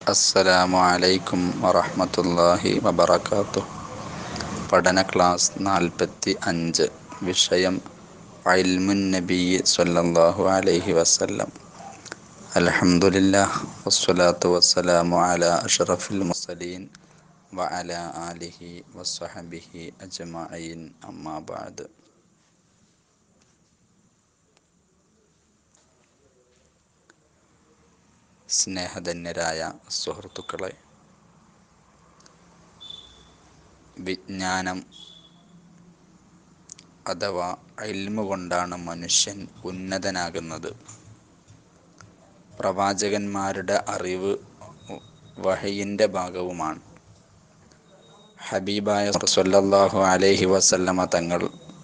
അസ്സലാമു അലൈക്കും വറഹ്മത്തുള്ളാഹി വബറകാതുഹു പഠന ക്ലാസ് നാൽപ്പത്തി അഞ്ച് വിഷയം ഇൽമുൻ നബി സ്വല്ലല്ലാഹു അലൈഹി വസല്ലം അൽഹംദുലില്ലാഹ് വസ്സലാത്തു വസ്സലാമു അലാ അഷ്റഫിൽ മുർസലീൻ വഅലാ ആലിഹി വസ്സഹബിഹി അജ്മഈൻ അമ്മാ ബഅദ് സ്നേഹധന്യരായ സുഹൃത്തുക്കളെ വിജ്ഞാനം അഥവാ ഇൽമു കൊണ്ടാണ് മനുഷ്യൻ ഉന്നതനാകുന്നത് പ്രവാചകന്മാരുടെ അറിവ് വഹയിൻ്റെ ഭാഗവുമാണ് ഹബീബായ സല്ലല്ലാഹു അലൈഹി വസല്ലമ തങ്ങൾ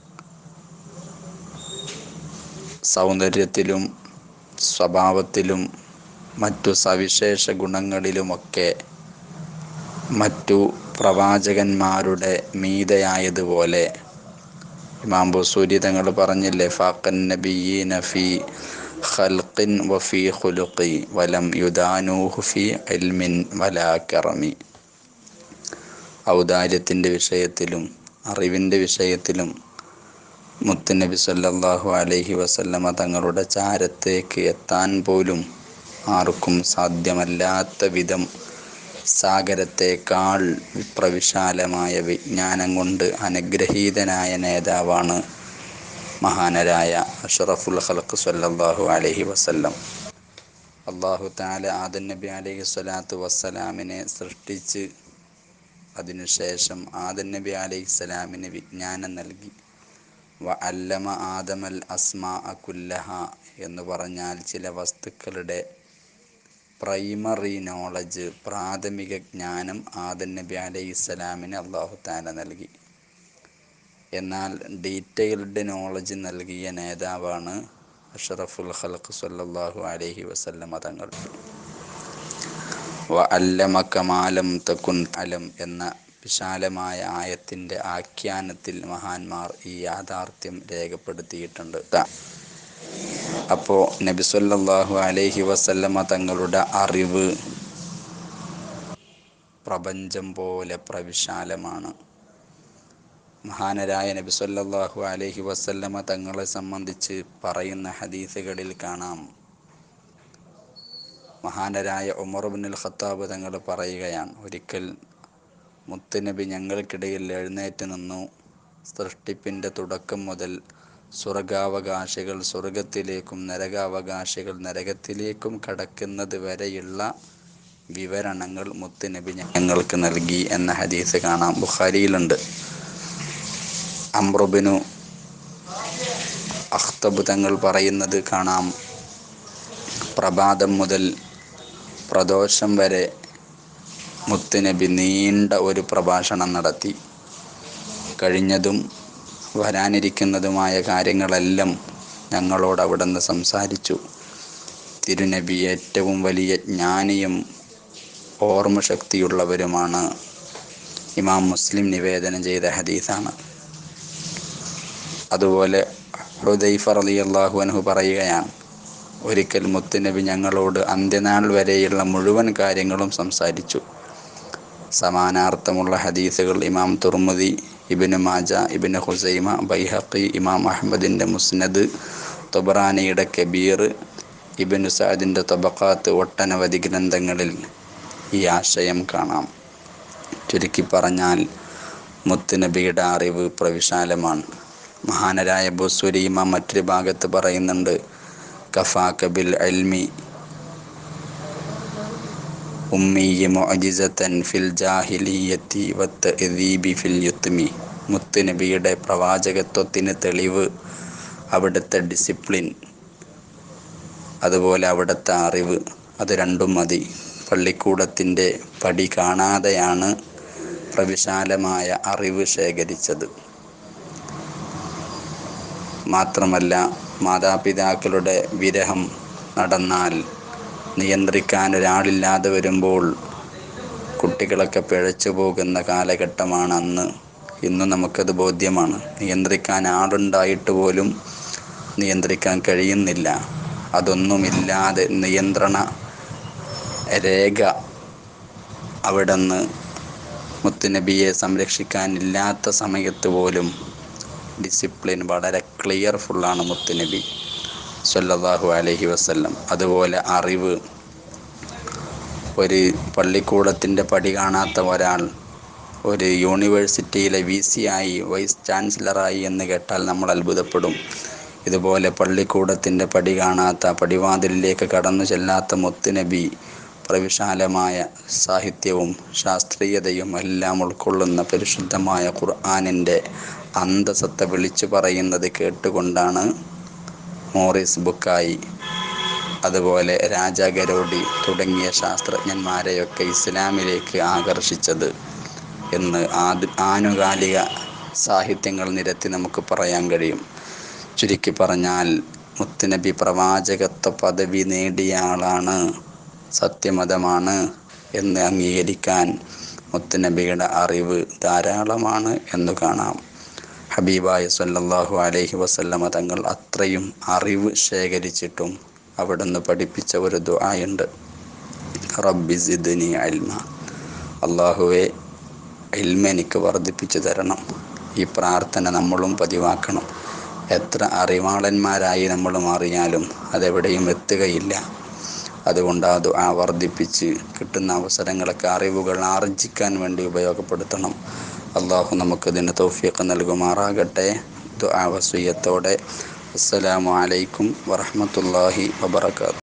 സൗന്ദര്യത്തിലും സ്വഭാവത്തിലും മറ്റു സവിശേഷ ഗുണങ്ങളിലുമൊക്കെ മറ്റു പ്രവാചകന്മാരുടെ മീതയായതുപോലെ ഇമാം ബുസൂരി തങ്ങൾ പറഞ്ഞില്ലേ ഫാഖൻ നബിയീന ഫി ഖൽഖിൻ വഫി ഖുലുഖി വലം യുദാനൂഹു ഫി ഇൽമിൻ വലാ കറമി ഔദാര്യത്തിൻ്റെ വിഷയത്തിലും അറിവിൻ്റെ വിഷയത്തിലും മുത്തുനബി സല്ലല്ലാഹു അലൈഹി വസല്ലമ തങ്ങളുടെ ചാരത്തേക്ക് എത്താൻ പോലും ആർക്കും സാധ്യമല്ലാത്ത വിധം സാഗരത്തേക്കാൾ വിപ്രവിശാലമായ വിജ്ഞാനം കൊണ്ട് അനുഗ്രഹീതനായ നേതാവാണ് മഹാനരായ അഷറഫുൽ ഖൽഖ് സല്ലല്ലാഹു അലൈഹി വസല്ലം അള്ളാഹു താല ആദൻ നബി അലൈഹി സ്വലാത്തു വസ്സലാമിനെ സൃഷ്ടിച്ച് അതിനുശേഷം ആദൻ നബി അലൈഹി സ്വലാമിന് വിജ്ഞാനം നൽകി വ അല്ലമ ആദമൽ അസ്മാ അക്കുല്ലഹ എന്ന് പറഞ്ഞാൽ ചില വസ്തുക്കളുടെ പ്രൈമറി നോളജ് പ്രാഥമിക ജ്ഞാനം ആദൻ നബി അലൈഹി സ്വലാമിന് അള്ളാഹു താല നൽകി എന്നാൽ ഡീറ്റെയിൽഡ് നോളജ് നൽകിയ നേതാവാണ് അഷറഫുൽ ഖൽഖ് സല്ലല്ലാഹു അലൈഹി വസല്ലമ തങ്ങൾ വ അല്ലമ കമാലം തക്കുൻ അലം എന്ന വിശാലമായ ആയത്തിൻ്റെ ആഖ്യാനത്തിൽ മഹാന്മാർ ഈ യാഥാർത്ഥ്യം രേഖപ്പെടുത്തിയിട്ടുണ്ട് അപ്പോൾ നബിസല്ലാഹു അലൈഹി വസല്ലമ തങ്ങളുടെ അറിവ് പ്രപഞ്ചം പോലെ പ്രവിശാലമാണ് മഹാനരായ നബിസല്ലാഹു അലൈഹി വസല്ലമ തങ്ങളെ സംബന്ധിച്ച് പറയുന്ന ഹദീസുകളിൽ കാണാം മഹാനരായ ഉമർബിനുൽ ഖത്താബ് തങ്ങൾ പറയുകയാണ് ഒരിക്കൽ മുത്തുനബി ഞങ്ങൾക്കിടയിൽ എഴുന്നേറ്റ് നിന്നു സൃഷ്ടിപ്പിൻ്റെ തുടക്കം മുതൽ സ്വർഗാവകാശികൾ സ്വർഗത്തിലേക്കും നരകാവകാശികൾ നരകത്തിലേക്കും കടക്കുന്നത് വരെയുള്ള വിവരണങ്ങൾ മുത്തുനബി ഞങ്ങൾക്ക് നൽകി എന്ന ഹദീസ് കാണാം ബുഖാരിയിലുണ്ട് അമ്രുബിനു അഖ്തബ് തങ്ങൾ പറയുന്നത് കാണാം പ്രഭാതം മുതൽ പ്രദോഷം വരെ മുത്തുനബി നീണ്ട ഒരു പ്രഭാഷണം നടത്തി കഴിഞ്ഞതും വരാനിരിക്കുന്നതുമായ കാര്യങ്ങളെല്ലാം ഞങ്ങളോട് അവിടെ നിന്ന് സംസാരിച്ചു തിരുനബി ഏറ്റവും വലിയ ജ്ഞാനിയും ഓർമ്മശക്തിയുള്ളവരുമാണ് ഇമാം മുസ്ലിം നിവേദനം ചെയ്ത ഹദീസാണ് അതുപോലെ ഹുദൈഫ റലി അള്ളാഹു അൻഹു പറയുകയാണ് ഒരിക്കൽ മുത്തുനബി ഞങ്ങളോട് അന്ത്യനാൾ വരെയുള്ള മുഴുവൻ കാര്യങ്ങളും സംസാരിച്ചു സമാനാർത്ഥമുള്ള ഹദീസുകൾ ഇമാം തുർമുദി ഇബിന് മാജ ഇബിന് ഹുസൈമ ബൈഹഖി ഇമാം അഹമ്മദിൻ്റെ മുസ്നദ് തൊബറാനിയുടെ കബീർ ഇബിന് സഅദിൻ്റെ തബക്കാത്ത് ഒട്ടനവധി ഗ്രന്ഥങ്ങളിൽ ഈ ആശയം കാണാം ചുരുക്കി പറഞ്ഞാൽ മുത്തുനബിയുടെ അറിവ് പ്രവിശാലമാണ് മഹാനരായ ബുസൂരി ഇമാം മറ്റൊരു ഭാഗത്ത് പറയുന്നുണ്ട് കഫാക ബിൽ അൽമി ഉമ്മിയ മുഅജിസത്തൻ ഫിൽ ജാഹിലിയത്തി വത്തഅദീബി ഫിൽ യുത്മി മുത്തുനബിയുടെ പ്രവാചകത്വത്തിന് തെളിവ് അവിടുത്തെ ഡിസിപ്ലിൻ അതുപോലെ അവിടുത്തെ അറിവ് അത് രണ്ടും മതി പള്ളിക്കൂടത്തിൻ്റെ പടി കാണാതെയാണ് പ്രവിശാലമായ അറിവ് ശേഖരിച്ചത് മാത്രമല്ല മാതാപിതാക്കളുടെ വിരഹം നടന്നാൽ നിയന്ത്രിക്കാൻ ഒരാളില്ലാതെ വരുമ്പോൾ കുട്ടികളൊക്കെ പിഴച്ചു പോകുന്ന കാലഘട്ടമാണ് അന്ന് ഇന്ന് നമുക്കത് ബോധ്യമാണ് നിയന്ത്രിക്കാൻ ആളുണ്ടായിട്ട് പോലും നിയന്ത്രിക്കാൻ കഴിയുന്നില്ല അതൊന്നുമില്ലാതെ നിയന്ത്രണ രേഖ അവിടുന്ന് മുത്തുനബിയെ സംരക്ഷിക്കാനില്ലാത്ത സമയത്ത് പോലും ഡിസിപ്ലിൻ വളരെ ക്ലിയർഫുള്ളാണ് മുത്തുനബി സല്ലല്ലാഹു അലൈഹി വസല്ലം അതുപോലെ അറിവ് ഒരു പള്ളിക്കൂടത്തിൻ്റെ പടി കാണാത്ത ഒരാൾ ഒരു യൂണിവേഴ്സിറ്റിയിലെ വി സി ആയി വൈസ് ചാൻസലറായി എന്ന് കേട്ടാൽ നമ്മൾ അത്ഭുതപ്പെടും ഇതുപോലെ പള്ളിക്കൂടത്തിൻ്റെ പടി കാണാത്ത പടിവാതിലിലേക്ക് കടന്നു ചെല്ലാത്ത മുത്തുനബി പ്രവിശാലമായ സാഹിത്യവും ശാസ്ത്രീയതയും എല്ലാം ഉൾക്കൊള്ളുന്ന പരിശുദ്ധമായ ഖുർആാനിൻ്റെ അന്തസത്ത വിളിച്ചു പറയുന്നത് കേട്ടുകൊണ്ടാണ് മോറിസ് ബുക്കായി അതുപോലെ രാജ ഗരോഡി തുടങ്ങിയ ശാസ്ത്രജ്ഞന്മാരെയൊക്കെ ഇസ്ലാമിലേക്ക് ആകർഷിച്ചത് എന്ന് ആദ് ആനുകാലിക സാഹിത്യങ്ങൾ നിരത്തി നമുക്ക് പറയാൻ കഴിയും ചുരുക്കി പറഞ്ഞാൽ മുത്തുനബി പ്രവാചകത്വ പദവി നേടിയ ആളാണ് സത്യമതമാണ് എന്ന് അംഗീകരിക്കാൻ മുത്തുനബിയുടെ അറിവ് ധാരാളമാണ് എന്ന് കാണാം ഹബീബായ സല്ലല്ലാഹു അലൈഹി വസല്ലമ തങ്ങൾ അത്രയും അറിവ് ശേഖരിച്ചിട്ടും അവിടുന്ന് പഠിപ്പിച്ച ഒരു ദുആയുണ്ട് റബ്ബി സിദ്നി അൽമ അള്ളാഹുവെ ഇൽമ എനിക്ക് വർദ്ധിപ്പിച്ചു തരണം ഈ പ്രാർത്ഥന നമ്മളും പതിവാക്കണം എത്ര അറിവാളന്മാരായി നമ്മൾ മാറിയാലും അതെവിടെയും എത്തുകയില്ല അതുകൊണ്ട് അത് ആ വർദ്ധിപ്പിച്ച് കിട്ടുന്ന അവസരങ്ങളൊക്കെ അറിവുകൾ ആർജിക്കാൻ വേണ്ടി ഉപയോഗപ്പെടുത്തണം അള്ളാഹു നമുക്കതിന് തൗഫീഖ് നൽകുമാറാകട്ടെ ദുആ വസിയത്തോടെ അസ്സലാമു അലൈക്കും വറഹ്മത്തുള്ളാഹി വബറകാതുഹു